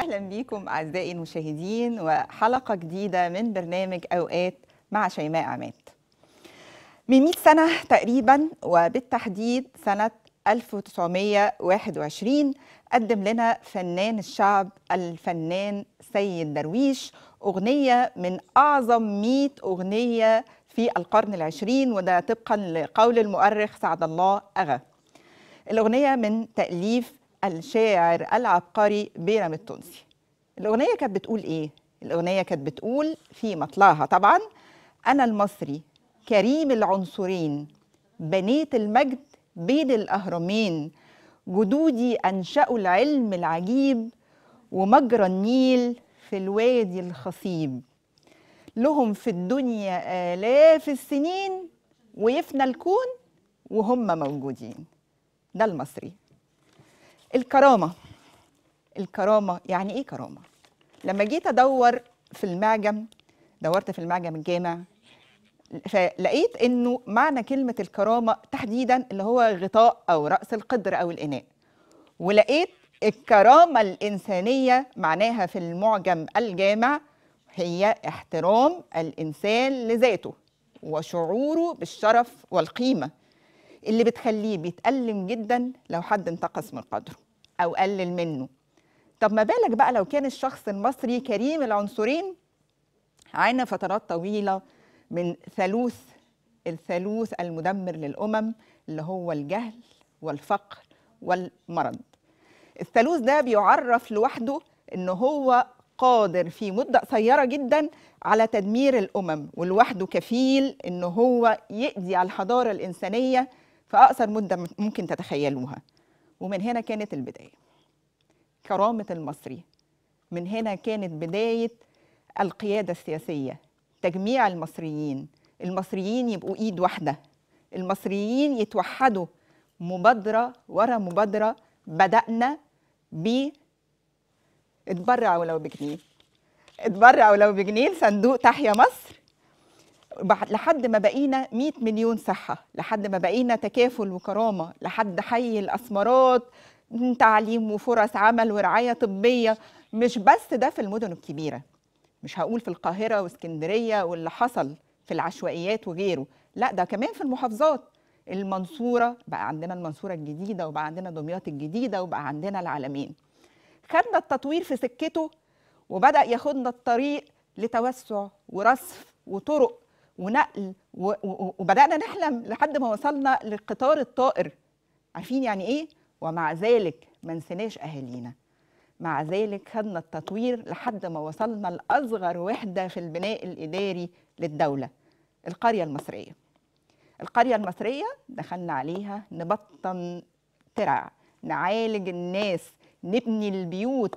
أهلا بكم أعزائي المشاهدين وحلقة جديدة من برنامج أوقات مع شيماء عماد من 100 سنة تقريبا وبالتحديد سنة 1921 قدم لنا فنان الشعب الفنان سيد درويش أغنية من أعظم 100 أغنية في القرن العشرين وده طبقا لقول المؤرخ سعد الله أغا الأغنية من تأليف الشاعر العبقري بيرم التونسي الأغنية كانت بتقول إيه؟ الأغنية كانت بتقول في مطلعها طبعا أنا المصري كريم العنصرين بنيت المجد بين الأهرمين جدودي أنشأوا العلم العجيب ومجرى النيل في الوادي الخصيب لهم في الدنيا آلاف السنين ويفنى الكون وهم موجودين ده المصري الكرامة الكرامة يعني إيه كرامة؟ لما جيت أدور في المعجم دورت في المعجم الجامع فلقيت إنه معنى كلمة الكرامة تحديدا اللي هو غطاء أو رأس القدر أو الإناء ولقيت الكرامة الإنسانية معناها في المعجم الجامع هي احترام الإنسان لذاته وشعوره بالشرف والقيمة اللي بتخليه بيتألم جدا لو حد انتقص من قدره أو قلل منه طب ما بالك بقى لو كان الشخص المصري كريم العنصرين عانى فترات طويلة من ثالوث الثالوث المدمر للأمم اللي هو الجهل والفقر والمرض الثالوث ده بيعرف لوحده ان هو قادر في مدة قصيرة جدا على تدمير الأمم ولوحده كفيل ان هو يقضي على الحضارة الإنسانية في أقصر مدة ممكن تتخيلوها ومن هنا كانت البداية كرامة المصري من هنا كانت بداية القيادة السياسية تجميع المصريين المصريين يبقوا إيد واحدة المصريين يتوحدوا مبادرة ورا مبادرة بدأنا ب اتبرع ولو بجنيه اتبرع ولو بجنيه لصندوق تحيا مصر لحد ما بقينا 100 مليون صحة لحد ما بقينا تكافل وكرامة لحد حي الأسمرات تعليم وفرص عمل ورعاية طبية مش بس ده في المدن الكبيرة مش هقول في القاهرة واسكندرية واللي حصل في العشوائيات وغيره لا ده كمان في المحافظات المنصورة بقى عندنا المنصورة الجديدة وبقى عندنا دمياط الجديدة وبقى عندنا العالمين خدنا التطوير في سكته وبدأ ياخدنا الطريق لتوسع ورصف وطرق ونقل وبدأنا نحلم لحد ما وصلنا للقطار الطائر عارفين يعني ايه؟ ومع ذلك ما نسيناش أهالينا مع ذلك خدنا التطوير لحد ما وصلنا لأصغر وحدة في البناء الإداري للدولة القرية المصرية القرية المصرية دخلنا عليها نبطن ترع نعالج الناس نبني البيوت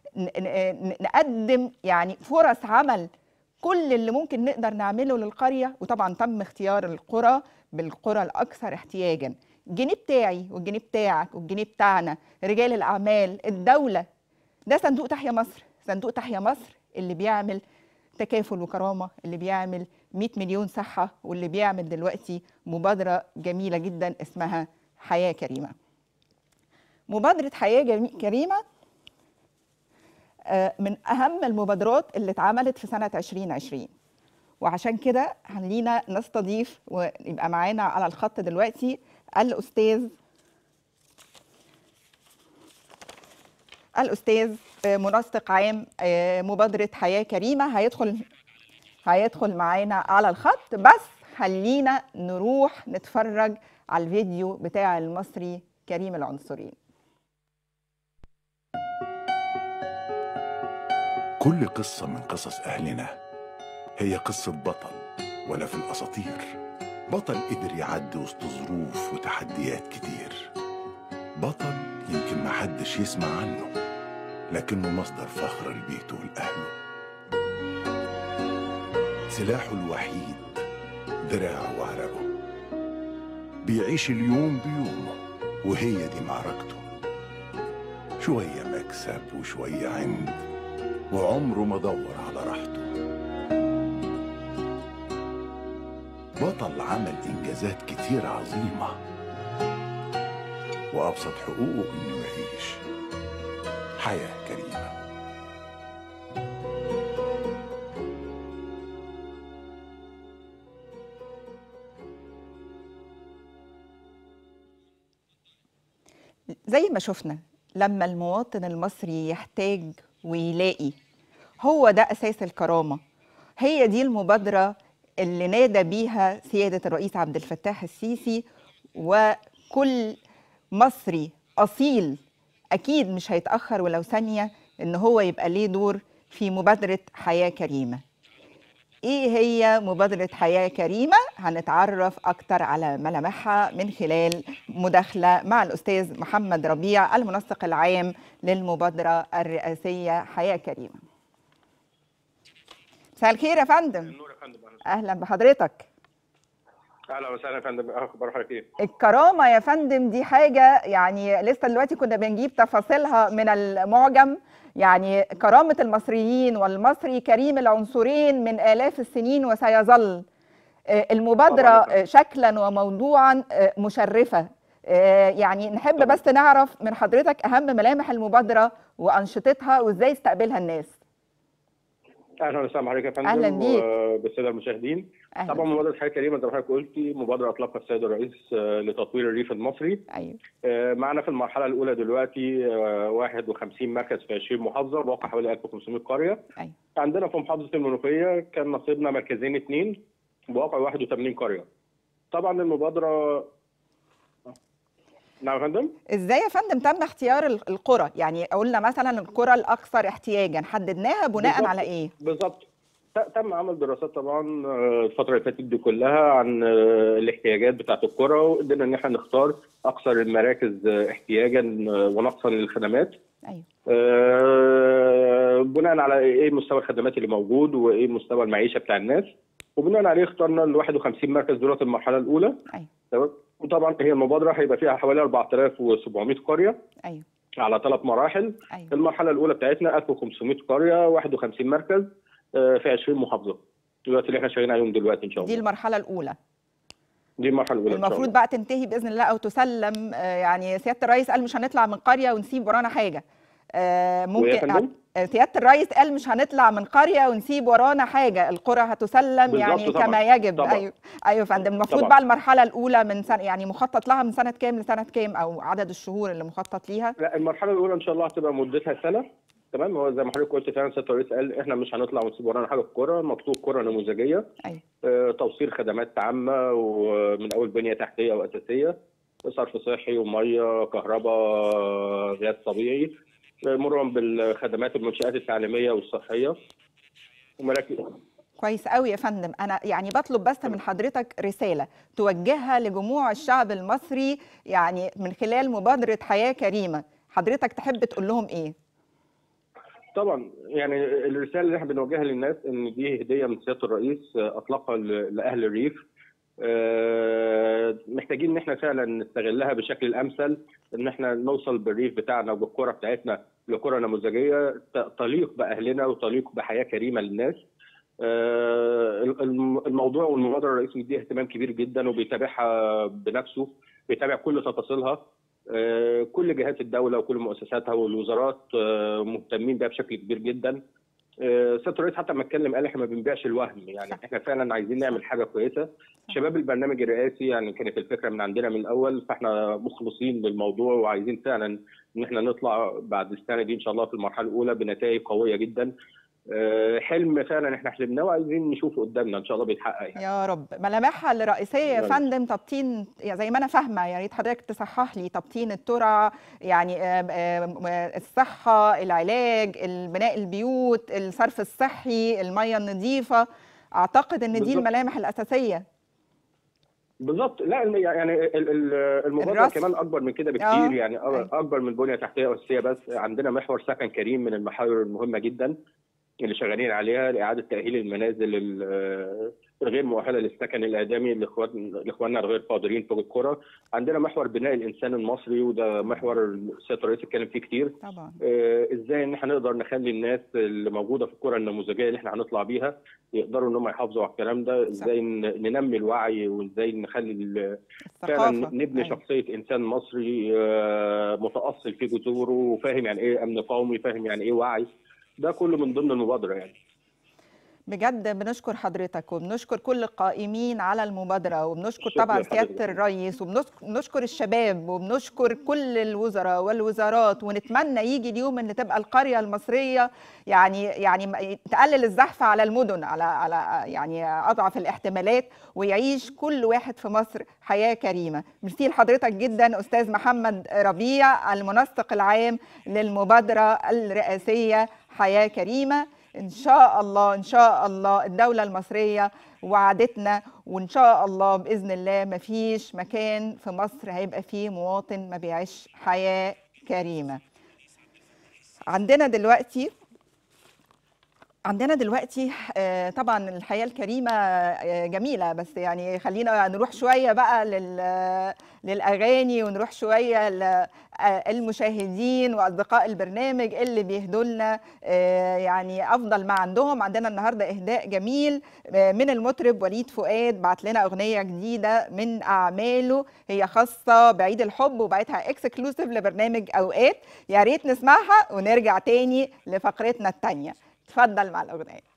نقدم يعني فرص عمل كل اللي ممكن نقدر نعمله للقرية وطبعا تم اختيار القرى بالقرى الأكثر احتياجا الجنيه بتاعي والجنيه بتاعك والجنيه بتاعنا رجال الأعمال الدولة ده صندوق تحيا مصر صندوق تحيا مصر اللي بيعمل تكافل وكرامة اللي بيعمل 100 مليون صحة واللي بيعمل دلوقتي مبادرة جميلة جدا اسمها حياة كريمة مبادرة حياة كريمة من أهم المبادرات اللي اتعملت في سنة 2020 وعشان كده خلينا نستضيف ويبقى معانا على الخط دلوقتي الأستاذ الأستاذ منسق عام مبادرة حياة كريمة هيدخل هيدخل معانا على الخط بس خلينا نروح نتفرج على الفيديو بتاع المصري كريم العنصرين كل قصة من قصص أهلنا هي قصة بطل ولا في الأساطير بطل قدر يعدي وسط ظروف وتحديات كتير بطل يمكن محدش يسمع عنه لكنه مصدر فخر لبيته ولأهله سلاحه الوحيد دراعه وعرقه بيعيش اليوم بيومه وهي دي معركته شوية مكسب وشوية عند وعمره ما دور على راحته بطل عمل إنجازات كتير عظيمة وأبسط حقوقه إنه يعيش حياة كريمة زي ما شفنا لما المواطن المصري يحتاج ويلاقي هو ده أساس الكرامة هي دي المبادرة اللي نادى بيها سيادة الرئيس عبد الفتاح السيسي وكل مصري أصيل أكيد مش هيتأخر ولو ثانية إن هو يبقى ليه دور في مبادرة حياة كريمة ايه هي مبادرة حياة كريمة؟ هنتعرف أكتر على ملامحها من خلال مداخلة مع الأستاذ محمد ربيع المنسق العام للمبادرة الرئاسية حياة كريمة. مساء الخير يا فندم. النور يا فندم أهلا بحضرتك. اهلا وسهلا يا فندم اخبار حضرتك ايه؟ الكرامة يا فندم دي حاجة يعني لسه دلوقتي كنا بنجيب تفاصيلها من المعجم يعني كرامة المصريين والمصري كريم العنصرين من آلاف السنين وسيظل آه، المبادرة طبعاً. آه، شكلا وموضوعا آه، مشرفة آه، يعني نحب طبعاً. بس نعرف من حضرتك أهم ملامح المبادرة وأنشطتها وإزاي استقبلها الناس اهلا وسهلا بحضرتك يا فندم أهلاً بيك. وبالساده المشاهدين أهلا طبعا مبادره حياه كريمه زي ما حضرتك قلتي مبادره اطلقها السيد الرئيس آه، لتطوير الريف المصري أيوه آه، معنا في المرحله الاولى دلوقتي آه، 51 مركز في 20 محافظه بواقع حوالي 1500 قريه أيوه عندنا في محافظه المنوفيه كان نصيبنا مركزين اثنين بواقع 81 قريه طبعا المبادره نعم يا فندم ازاي يا فندم تم اختيار ال- القرى يعني قلنا مثلا القرى الاكثر احتياجا حددناها بناء بالظبط. على ايه بالظبط ت- تم عمل دراسات طبعا آه، الفتره اللي فاتت دي كلها عن آه، الاحتياجات بتاعه القرى وقدرنا ان احنا نختار اكثر المراكز آه، احتياجا آه، ونقصا للخدمات ايوه آه، بناء على ايه مستوى الخدمات اللي موجود وايه مستوى المعيشه بتاع الناس وبناء عليه اخترنا ال 51 مركز دولت المرحله الاولى ايوه تمام وطبعا هي المبادره هيبقى فيها حوالي 4700 قريه ايوه على ثلاث مراحل ايوه المرحله الاولى بتاعتنا 1500 قريه 51 مركز آه، في 20 محافظه دلوقتي اللي احنا شغالين عليهم دلوقتي ان شاء دي الله المرحله الاولى دي المرحله الاولى إن شاء المفروض الله. بقى تنتهي باذن الله او تسلم آه، يعني سياده الرئيس قال مش هنطلع من قريه ونسيب ورانا حاجه آه، ويا ممكن فندم؟ آه، سياده الرئيس قال مش هنطلع من قريه ونسيب ورانا حاجه القرى هتسلم بالظبط يعني طبعاً. كما يجب طبعاً. ايوه ايوه يا فندم المفروض طبعاً. بقى المرحله الاولى من سنه يعني مخطط لها من سنه كام لسنه كام او عدد الشهور اللي مخطط ليها لا المرحله الاولى ان شاء الله هتبقى مدتها سنه تمام هو زي ما حضرتك قلت فعلا سياده الرئيس قال احنا مش هنطلع ونسيب ورانا حاجه في الكوره مطلوب كوره نموذجيه ايوه آه، توصيل خدمات عامه ومن اول بنيه تحتيه واساسيه صرف صحي وميه كهرباء غاز طبيعي آه، مرورا بالخدمات المنشات التعليميه والصحيه ومراكز كويس قوي يا فندم انا يعني بطلب بس من حضرتك رساله توجهها لجموع الشعب المصري يعني من خلال مبادره حياه كريمه حضرتك تحب تقول لهم ايه طبعا يعني الرساله اللي احنا بنوجهها للناس ان دي هديه من سياده الرئيس آه، اطلقها ل- لاهل الريف آه، محتاجين ان احنا فعلا نستغلها بشكل الامثل ان احنا نوصل بالريف بتاعنا وبالقرى بتاعتنا لقرى نموذجيه ت- تليق باهلنا وتليق بحياه كريمه للناس آه، الم- الموضوع والمبادره الرئيس مديها اهتمام كبير جدا وبيتابعها بنفسه بيتابع كل تفاصيلها آه، كل جهات الدوله وكل مؤسساتها والوزارات آه، مهتمين بيها بشكل كبير جدا آه، سياده الرئيس حتى لما اتكلم قال احنا ما بنبيعش الوهم يعني صح. احنا فعلا عايزين نعمل حاجه كويسه شباب البرنامج الرئاسي يعني كانت الفكره من عندنا من الاول فاحنا مخلصين للموضوع وعايزين فعلا ان احنا نطلع بعد السنه دي ان شاء الله في المرحله الاولى بنتائج قويه جدا آه، حلم فعلا احنا حلمناه وعايزين نشوفه قدامنا ان شاء الله بيتحقق يعني يا رب ملامحها الرئيسيه يا يلا. فندم تبطين يعني زي ما انا فاهمه يا ريت حضرتك تصحح لي تبطين الترع يعني آم، آم، آه، الصحه العلاج بناء البيوت الصرف الصحي الميه النظيفه اعتقد ان دي بالظبط. الملامح الاساسيه بالظبط لا الم- يعني ال- ال- المبادره الرصف. كمان اكبر من كده آه. بكتير يعني أيوة. أ- اكبر من بنيه تحتيه اساسيه بس عندنا محور سكن كريم من المحاور المهمه جدا اللي شغالين عليها لاعاده تاهيل المنازل ال- الغير مؤهله للسكن الادمي لاخوان لاخواننا الغير قادرين في القرى عندنا محور بناء الانسان المصري وده محور سياده الرئيس اتكلم فيه كتير طبعا آه، ازاي ان احنا نقدر نخلي الناس اللي موجوده في القرى النموذجيه اللي احنا هنطلع بيها يقدروا ان هم يحافظوا على الكلام ده ازاي ن- ننمي الوعي وازاي نخلي ال- فعلا الثقافه نبني أيوة. شخصيه انسان مصري آه، متاصل في جذوره وفاهم يعني ايه امن قومي فاهم يعني ايه وعي ده كله من ضمن المبادره يعني بجد بنشكر حضرتك وبنشكر كل القائمين على المبادرة وبنشكر شكرا طبعا لحضرتك. سيادة الرئيس وبنشكر الشباب وبنشكر كل الوزراء والوزارات ونتمنى يجي اليوم ان تبقى القرية المصرية يعني يعني م- تقلل الزحف على المدن على على يعني اضعف الاحتمالات ويعيش كل واحد في مصر حياة كريمة ميرسي لحضرتك جدا استاذ محمد ربيع المنسق العام للمبادرة الرئاسية حياة كريمة ان شاء الله ان شاء الله الدوله المصريه وعدتنا وان شاء الله باذن الله مفيش مكان في مصر هيبقى فيه مواطن ما بيعيش حياه كريمه عندنا دلوقتي عندنا دلوقتي آه، طبعا الحياه الكريمه آه، جميله بس يعني خلينا نروح شويه بقى لل للاغاني ونروح شويه للمشاهدين واصدقاء البرنامج اللي بيهدوا لنا آه، يعني افضل ما عندهم عندنا النهارده اهداء جميل آه، من المطرب وليد فؤاد بعت لنا اغنيه جديده من اعماله هي خاصه بعيد الحب وبعتها اكسكلوسيف لبرنامج اوقات يا ريت نسمعها ونرجع تاني لفقرتنا التانيه اتفضل مع الاغنيه